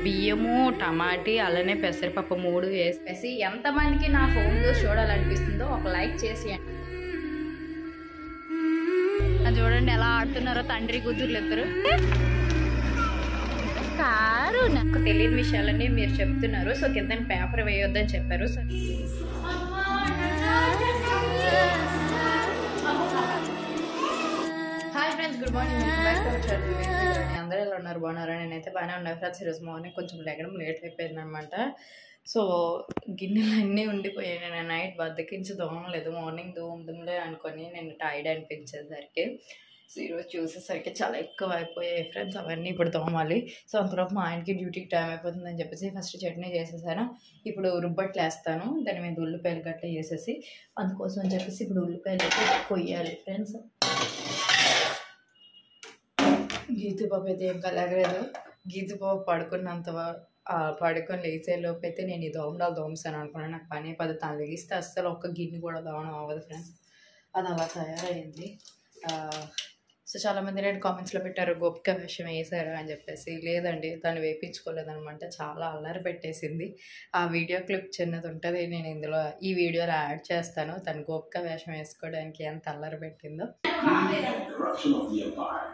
బియ్యము టమాటీ అలానే పెసరపప్పు మూడు వేసేసి ఎంతమందికి నా హోమ్లో చూడాలనిపిస్తుందో ఒక లైక్ చేసేయండి అది చూడండి ఎలా ఆడుతున్నారో తండ్రి కూతుర్లు ఇద్దరు కారు నాకు తెలియని విషయాలన్నీ మీరు చెప్తున్నారు సో కింద పేపర్ వేయొద్దని చెప్పారు so hi friends good morning అందరూ ఎలా ఉన్నారు బాగున్నారా నేనైతే బాగానే ఉన్నాను ఫ్రెండ్స్ ఈరోజు మార్నింగ్ కొంచెం లెగడం లేట్ అయిపోయింది అనమాట సో గిన్నెలు అన్నీ ఉండిపోయాయి నేను నైట్ బద్దకించి దోమలేదు మార్నింగ్ దోమదుంలే అనుకొని నేను టైర్డ్ అనిపించేసరికి సో ఈరోజు చూసేసరికి చాలా ఎక్కువ అయిపోయాయి ఫ్రెండ్స్ అవన్నీ ఇప్పుడు తోమాలి సో అంతలోపు మా ఆయనకి డ్యూటీకి టైం అయిపోతుందని చెప్పేసి ఫస్ట్ చట్నీ చేసేసాను ఇప్పుడు రుబ్బట్లు వేస్తాను దాని మీద ఉల్లిపాయలు గట్ట వేసేసి అందుకోసం అని చెప్పేసి ఇప్పుడు ఉల్లిపాయలు అయితే కొయ్యాలి ఫ్రెండ్స్ గీతు పాప అయితే ఏం కలగలేదు గీతు పాప పడుకున్నంత వ- ఆ, పడుకొని లేచే లోపు అయితే నేను ఈ దోమడాలు దోమసాను అనుకున్నాను నాకు పని పది తను లెగిస్తే అస్సలు ఒక్క గిన్నె కూడా దోమడం అవ్వదు ఫ్రెండ్స్ అది అలా తయారైంది ఆ, సో చాలామంది నేను కామెంట్స్లో పెట్టారు గోపిక విషయం వేసారు అని చెప్పేసి లేదండి తను వేయించుకోలేదనమాట చాలా అల్లరి పెట్టేసింది ఆ వీడియో క్లిప్ చిన్నది ఉంటుంది నేను ఇందులో ఈ వీడియోలో యాడ్ చేస్తాను తను గోపిక వేషం వేసుకోవడానికి ఎంత అల్లరి పెట్టిందో corruption of the empire.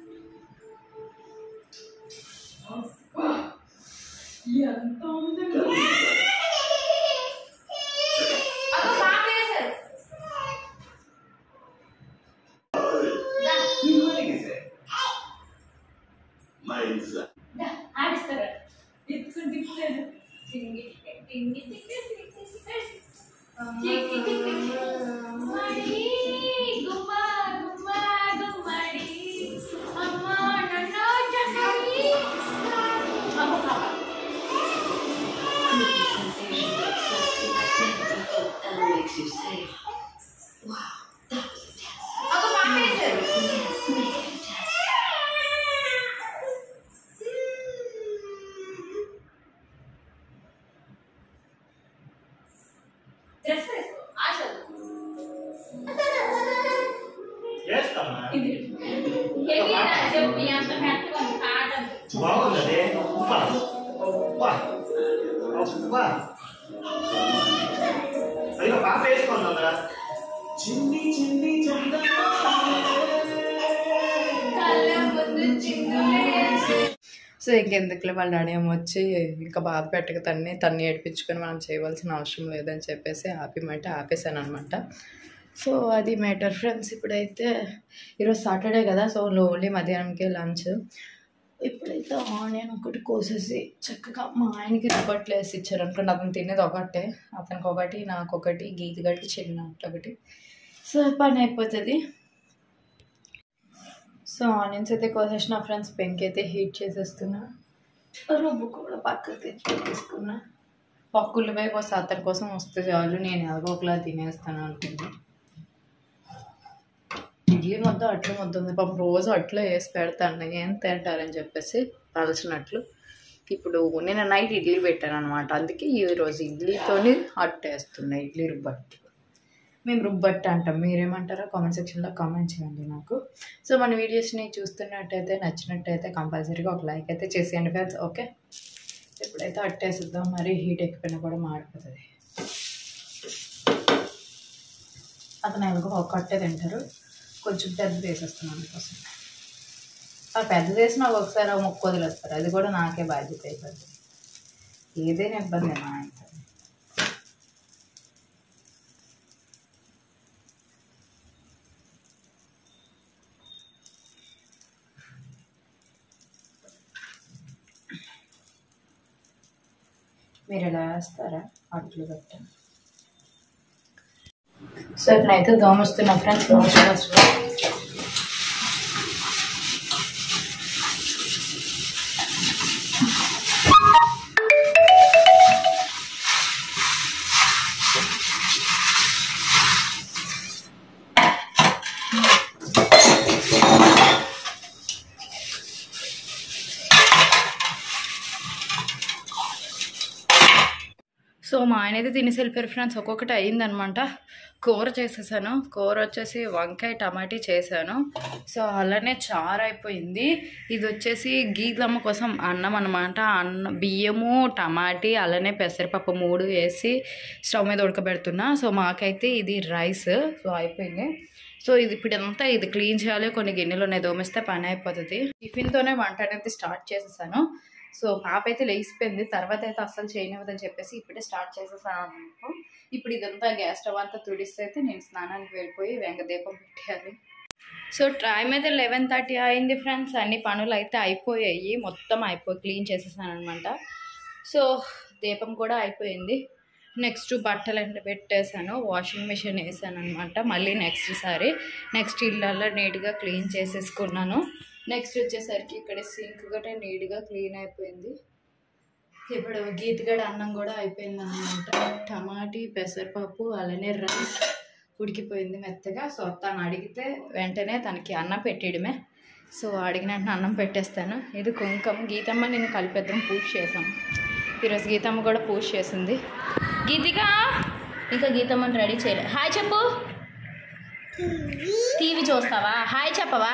Mine's That makes you safe. Wow, that was intense. Intense, make it intense. చేస్తామా బాగుంది ఉప్పా ఉప్పా ఉప్పా అయ్యో పాప వేసుకుందా చిన్ని చిన్ని సో ఇంకెందుకులే వాళ్ళ డాడీ ఏమో వచ్చి ఇంకా బాధ పెట్టక తన్ని తన్ని ఏడిపించుకొని మనం చేయవలసిన అవసరం లేదని చెప్పేసి ఆపిమంటే ఆపేసాను అనమాట సో అది మ్యాటర్ ఫ్రెండ్స్ ఇప్పుడైతే ఈరోజు సాటర్డే కదా సో ఓన్లీ మధ్యాహ్నంకే లంచ్ ఇప్పుడైతే ఆనియన్ ఒకటి కోసేసి చక్కగా మా ఆయనకి రిపట్లు వేసి ఇచ్చారు అనుకోండి అతను తినేది ఒకటే అతనికి ఒకటి నాకు ఒకటి గీత గడికి చిన్న ఒకటి సో పని అయిపోతుంది సో ఆనియన్స్ అయితే కోసేసిన ఫ్రెండ్స్ పెంక్ అయితే హీట్ చేసేస్తున్నా రుబ్బు కూడా పక్కకి తెచ్చి తీసుకున్నా పక్కులు పోయి కోసి అతని కోసం వస్తే చాలు నేను ఎలాగో ఒకలా తినేస్తాను అనుకుంటా ఇడ్లీ మొత్తం అట్లు మొత్తం ఉంది పాపం రోజు అట్లా వేసి పెడతాను ఏం తింటారని చెప్పేసి పలచినట్లు ఇప్పుడు నేను నైట్ ఇడ్లీ పెట్టాను అనమాట అందుకే ఈ రోజు ఇడ్లీతోని అట్టు వేస్తున్నా ఇడ్లీ రుబ్బట్టు మేము రుబ్బట్టు అంటాం మీరేమంటారో కామెంట్ సెక్షన్లో కామెంట్ చేయండి నాకు సో మన వీడియోస్ని చూస్తున్నట్టయితే నచ్చినట్టయితే కంపల్సరీగా ఒక లైక్ అయితే చేసేయండి ఫ్రెండ్స్ ఓకే ఎప్పుడైతే అట్టేసిద్దాం మరి హీట్ ఎక్కిపోయినా కూడా మాడిపోతుంది అతను ఎలాగో ఒక అట్టే తింటారు కొంచెం పెద్ద వేసేస్తున్నాను అందుకోసం ఆ పెద్ద వేసిన ఒకసారి ఆ మొక్క వదిలేస్తారు అది కూడా నాకే బాధ్యత అయిపోతుంది ఏదైనా ఇబ్బంది మా ఆయనతో మీరు ఎలా వేస్తారా అట్లు గట్ట సో ఇప్పుడైతే దోమ వస్తున్నా ఫ్రెండ్స్ దోమ వస్తున్నా సో మా ఆయన అయితే తినేసి వెళ్ళిపోయారు ఫ్రెండ్స్ ఒక్కొక్కటి అయ్యిందనమాట కూర చేసేసాను కూర వచ్చేసి వంకాయ టమాటీ చేశాను సో అలానే చారు అయిపోయింది ఇది వచ్చేసి గీతమ్మ కోసం అన్నం అనమాట అన్నం బియ్యము టమాటీ అలానే పెసరపప్పు మూడు వేసి స్టవ్ మీద ఉడకబెడుతున్నా సో మాకైతే ఇది రైస్ సో అయిపోయింది సో ఇది ఇప్పుడు అంతా ఇది క్లీన్ చేయాలి కొన్ని గిన్నెలు ఉన్నాయి దోమిస్తే పని అయిపోతుంది టిఫిన్తోనే వంట అనేది స్టార్ట్ చేసేసాను సో పాప అయితే లేచిపోయింది తర్వాత అయితే అస్సలు చేయనివ్వదని చెప్పేసి ఇప్పుడే స్టార్ట్ చేసేసాను అన్నమాట ఇప్పుడు ఇదంతా గ్యాస్ స్టవ్ అంతా తుడిస్తే అయితే నేను స్నానానికి వెళ్ళిపోయి వెంగదీపం పెట్టేయాలి సో టైం అయితే లెవెన్ థర్టీ అయింది ఫ్రెండ్స్ అన్ని పనులు అయితే అయిపోయాయి మొత్తం అయిపోయి క్లీన్ చేసేసాను అనమాట సో దీపం కూడా అయిపోయింది నెక్స్ట్ బట్టలు అంటే పెట్టేశాను వాషింగ్ మిషన్ వేసాను అనమాట మళ్ళీ నెక్స్ట్ సారి నెక్స్ట్ ఇళ్ళల్లో నీట్గా క్లీన్ చేసేసుకున్నాను నెక్స్ట్ వచ్చేసరికి ఇక్కడ సింక్ కూడా నీట్గా క్లీన్ అయిపోయింది ఇప్పుడు గీతగడ అన్నం కూడా అయిపోయింది అనమాట టమాటీ పెసరపప్పు అలానే రైస్ ఉడికిపోయింది మెత్తగా సో తను అడిగితే వెంటనే తనకి అన్నం పెట్టేయడమే సో అడిగిన వెంటనే అన్నం పెట్టేస్తాను ఇది కుంకుమ గీతమ్మ నేను కలిపేద్దాం పూజ చేసాం ఈరోజు గీతమ్మ కూడా పూజ చేసింది గీతిక ఇంకా గీతమ్మని రెడీ చేయలే హాయ్ చెప్పు టీవీ చూస్తావా హాయ్ చెప్పవా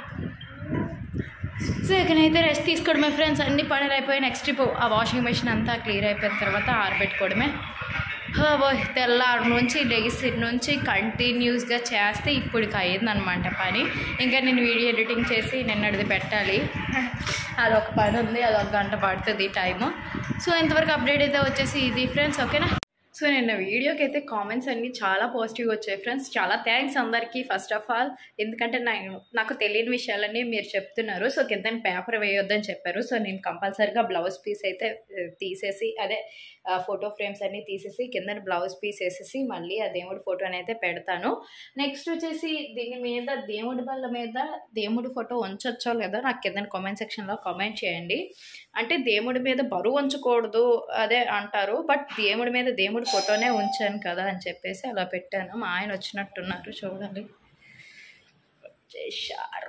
సో ఇకనైతే రెస్ట్ తీసుకోవడమే ఫ్రెండ్స్ అన్ని పనులు అయిపోయి నెక్స్ట్ ఇప్పుడు ఆ వాషింగ్ మెషిన్ అంతా క్లియర్ అయిపోయిన తర్వాత ఆరబెట్టుకోవడమే బాయ్ తెల్లారు నుంచి లెగిసి నుంచి కంటిన్యూస్గా చేస్తే ఇప్పటికి అయ్యిందనమాట పని ఇంకా నేను వీడియో ఎడిటింగ్ చేసి నిన్నటిది పెట్టాలి అదొక పని ఉంది అదొక గంట పడుతుంది టైము సో ఇంతవరకు అప్డేట్ అయితే వచ్చేసి ఇది ఫ్రెండ్స్ ఓకేనా సో నిన్న వీడియోకి అయితే కామెంట్స్ అన్ని చాలా పాజిటివ్గా వచ్చాయి ఫ్రెండ్స్ చాలా థ్యాంక్స్ అందరికీ ఫస్ట్ ఆఫ్ ఆల్ ఎందుకంటే నేను నాకు తెలియని విషయాలన్నీ మీరు చెప్తున్నారు సో కింద పేపర్ వేయొద్దని చెప్పారు సో నేను కంపల్సరీగా బ్లౌజ్ పీస్ అయితే ఆ, తీసేసి అదే ఫోటో ఫ్రేమ్స్ అన్నీ తీసేసి కింద బ్లౌజ్ పీస్ వేసేసి మళ్ళీ ఆ దేవుడి ఫోటోని అయితే పెడతాను నెక్స్ట్ వచ్చేసి దీని మీద దేవుడి బల్ల మీద దేవుడి ఫోటో ఉంచొచ్చో లేదో నాకు కింద కామెంట్ సెక్షన్లో కామెంట్ చేయండి అంటే దేవుడి మీద బరువు ఉంచకూడదు అదే అంటారు బట్ దేవుడి మీద దేవుడి ఫోటోనే ఉంచాను కదా అని చెప్పేసి అలా పెట్టాను మా ఆయన వచ్చినట్టున్నారు చూడాలి వచ్చేసారు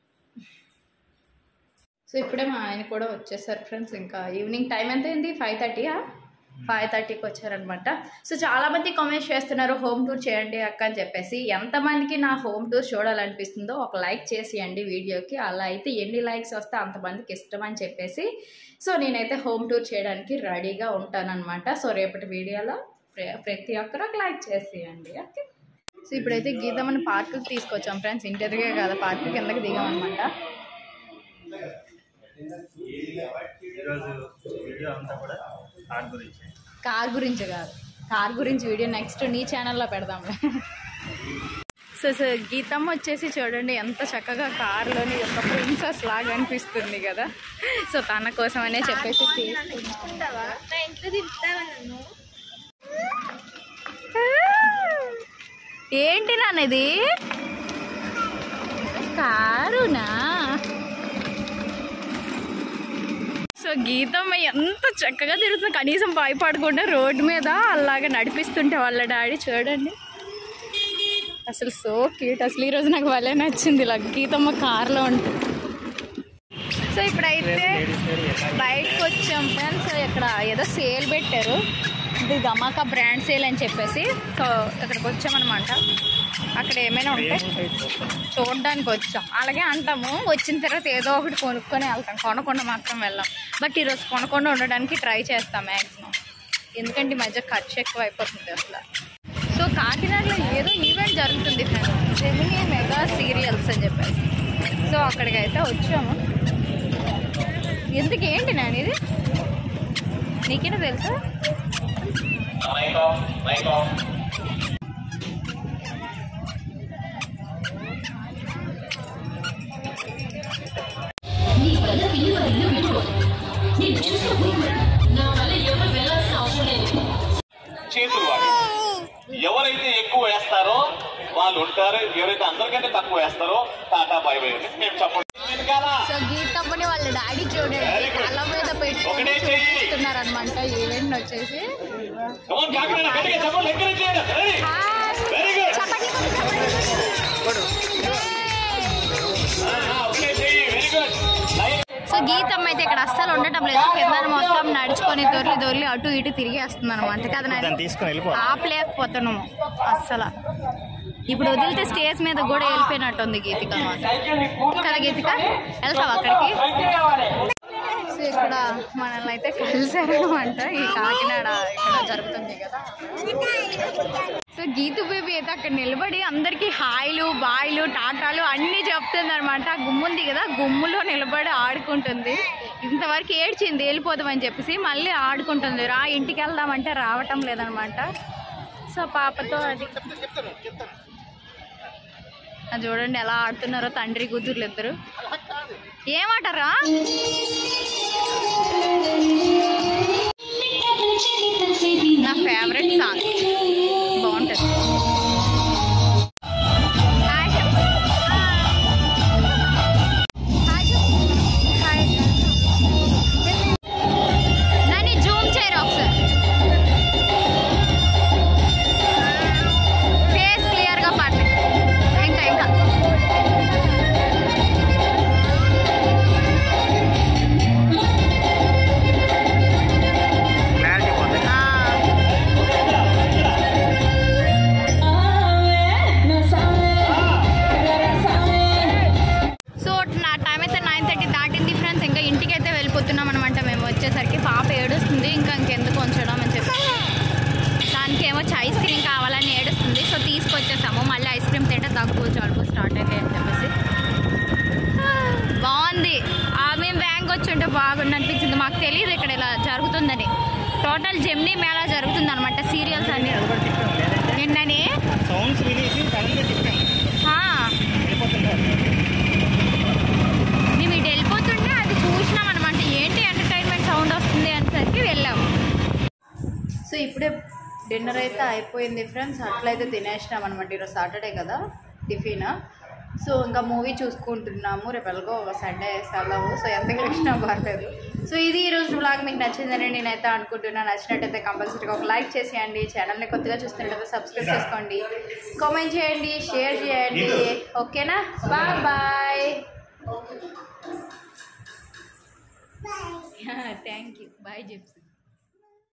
సో ఇప్పుడే మా ఆయన కూడా వచ్చేసారు ఫ్రెండ్స్ ఇంకా ఈవినింగ్ టైం ఎంత అయింది ఫైవ్ థర్టీయా ఫైవ్ థర్టీకి వచ్చారనమాట సో చాలామంది కామెంట్స్ చేస్తున్నారు హోమ్ టూర్ చేయండి అక్క అని చెప్పేసి ఎంతమందికి నా హోమ్ టూర్ చూడాలనిపిస్తుందో ఒక లైక్ చేసేయండి వీడియోకి అలా అయితే ఎన్ని లైక్స్ వస్తే అంతమందికి ఇష్టం అని చెప్పేసి సో నేనైతే హోమ్ టూర్ చేయడానికి రెడీగా ఉంటానన్నమాట సో రేపటి వీడియోలో ప్ర- ప్రతి ఒక్కరు ఒక లైక్ చేసేయండి ఓకే సో ఇప్పుడైతే గీతమని పార్కుకి తీసుకొచ్చాం ఫ్రెండ్స్ ఇంటర్వ్యూ కదా పార్కు కిందకి దిగామన్నమాట ఈరోజు వీడియో అంతా కూడా ఆర్ట్ గురించి కార్ గురించి కాదు కార్ గురించి వీడియో నెక్స్ట్ నీ ఛానల్లో పెడదాంలే సో సో గీతమ్మ వచ్చేసి చూడండి ఎంత చక్కగా కార్లోని ఒక ప్రిన్సెస్ లాగా అనిపిస్తుంది కదా సో తన కోసమనే చెప్పేసి తీసుకున్నాను. ఏంటి నాన్నది కారునా సో గీతమ్మ ఎంత చక్కగా తిరుగుతుంది కనీసం భయపడకుండా రోడ్డు మీద అలాగా నడిపిస్తుంటే వాళ్ళ డాడీ చూడండి అసలు సో క్యూట్ అసలు ఈరోజు నాకు భలే నచ్చింది ఇలా గీతమ్మ కార్లో ఉంటుంది సో ఇప్పుడైతే బయటకు వచ్చాం ఫ్రెండ్స్ ఇక్కడ ఏదో సేల్ పెట్టారు ఇది గమాకా బ్రాండ్ సేల్ అని చెప్పేసి సో ఇక్కడికి వచ్చామన్నమాట అక్కడ ఏమైనా ఉంటే చూడడానికి వచ్చాం అలాగే అంటాము వచ్చిన తర్వాత ఏదో ఒకటి కొనుక్కొని వెళ్తాం కొనకుండా మాత్రం వెళ్ళాం బట్ ఈరోజు కొనకుండా ఉండడానికి ట్రై చేస్తాం మ్యాక్సిమం ఎందుకంటే ఈ మధ్య ఖర్చు ఎక్కువ అయిపోతుంది అసలు సో కాకినాడలో ఏదో ఈవెంట్ జరుగుతుంది ఫ్రెండ్స్ జెమినీ మెగా సీరియల్స్ అని చెప్పేసి సో అక్కడికి అయితే వచ్చాము ఎందుకు ఏంటి నేను ఇది నీకేనా తెలుసా నీ వల్ల విలువ ఇల్లు విలువ నేను చూసినప్పుడు నా వల్ల ఎవరు వెళ్ళాల్సిన అవసరం లేదు చేతులు వాడి ఎవరైతే ఎక్కువ వేస్తారో వాళ్ళు ఉంటారు ఎవరైతే అందరికంటే తక్కువ వేస్తారో టాటా బై బై అని మేము చెప్పండి వెనకాల సో గీతమ్మని వాళ్ళ డాడీ చూడండి తల మీద పెట్టుకొని ఒకటే చెయ్యి. చూపిస్తున్నారు అనమాట ఈవెంట్ వచ్చేసి Come on, కాకినాడ గట్టిగా చెప్పండి ఎంకరేజ్ చేయండి Ready? Very good. చపాతీ కొట్టు, చపాతీ కొట్టు. ఆ, ఆ, ఒకటే చెయ్యి very good so so Geethamma అయితే ఇక్కడ అస్సలు ఉండటం లేదు కింద మొత్తం నడుచుకొని దొర్లి దొర్లి అటు ఇటు తిరిగి వస్తుంది అనమాట కదా దాన్ని నాయన? తీసుకొని వెళ్ళిపో ఆపలేకపోతున్నాము అస్సలు ఇప్పుడు వదిలితే స్టేజ్ మీద కూడా వెళ్ళిపోయినట్టుంది గీతిక మాత్రం. కదా గీతిక వెళ్తావా అక్కడికి సో ఇక్కడ మనల్ని అయితే కలిసారనమాట ఈ కాకినాడ ఇక్కడ జరుగుతుంది కదా సో గీతు బేబీ అయితే అక్కడ నిలబడి అందరికీ హాయిలు బాయిలు టాటాలు అన్నీ చెప్తుంది అనమాట గుమ్ముంది కదా గుమ్ములో నిలబడి ఆడుకుంటుంది ఇంతవరకు ఏడ్చింది వెళ్ళిపోదామని చెప్పేసి మళ్ళీ ఆడుకుంటుంది రా ఇంటికి వెళ్దామంటే రావటం లేదనమాట సో పాపతో అది అది చూడండి ఎలా ఆడుతున్నారో తండ్రి కూతుర్లు ఇద్దరు ఏమాటారా నా ఫేవరెట్ సాంగ్ బాగుంటుంది హాయ్ చెప్పు. హాయ్ చెప్పు. హాయ్. నన్ను జూమ్ చేయరు ఒకసారి ఫేస్ క్లియర్గా పడండి ఇంకా ఇంకా క్లారిటీ పోతుంది ఆ. సో నా టైం అయితే నైన్ థర్టీ దాటింది ఫ్రెండ్స్ ఇంకా ఇంటికి అయితే వెళ్ళిపోతున్నాం అనమాట మేము వచ్చేసరికి పాప ఏడుస్తుంది ఇంకా ఇంకెందుకు ఉంచడం అని చెప్పి దానికి ఏమో ఐస్ క్రీమ్ కావాలని ఏడుస్తుంది సో తీసుకొచ్చేసాము మళ్ళీ ఐస్ క్రీమ్ తింటే తక్కువ జలుబు స్టార్ట్ అయితే అని చెప్పేసి ఆ, బాగుంది ఆ, మేము బ్యాంక్ వచ్చి ఉంటే బాగుంది అనిపించింది మాకు తెలియదు ఇక్కడ ఇలా జరుగుతుందని టోటల్ జెమ్నీ మేళా జరుగుతుంది అనమాట సీరియల్స్ అన్ని నిన్ననే సౌండ్స్ వినేసి సడన్గా తిప్పాను ఆ, వెళ్ళిపోతుంటారు మేము ఇటు వెళ్ళిపోతుంటే అది చూసినాం అనమాట ఏంటి ఎంటర్టైన్మెంట్ సౌండ్ వస్తుంది అనేసరికి వెళ్ళాము సో ఇప్పుడే డిన్నర్ అయితే అయిపోయింది ఫ్రెండ్స్ అట్లయితే తినేసినాం అనమాట ఈరోజు సాటర్డే కదా టిఫిన్ సో ఇంకా మూవీ చూసుకుంటున్నాము రేపు ఎలాగో ఒక సండే సెలవు సో ఎంత కృష్ణ పర్లేదు సో ఇది ఈరోజు బ్లాగ్ మీకు నచ్చిందని నేనైతే అనుకుంటున్నాను నచ్చినట్టయితే కంపల్సరీగా ఒక లైక్ చేసేయండి ఛానల్ని కొత్తగా చూస్తున్నట్టయితే సబ్స్క్రైబ్ చేసుకోండి కామెంట్ చేయండి షేర్ చేయండి ఓకేనా bye bye thank you bye gypsy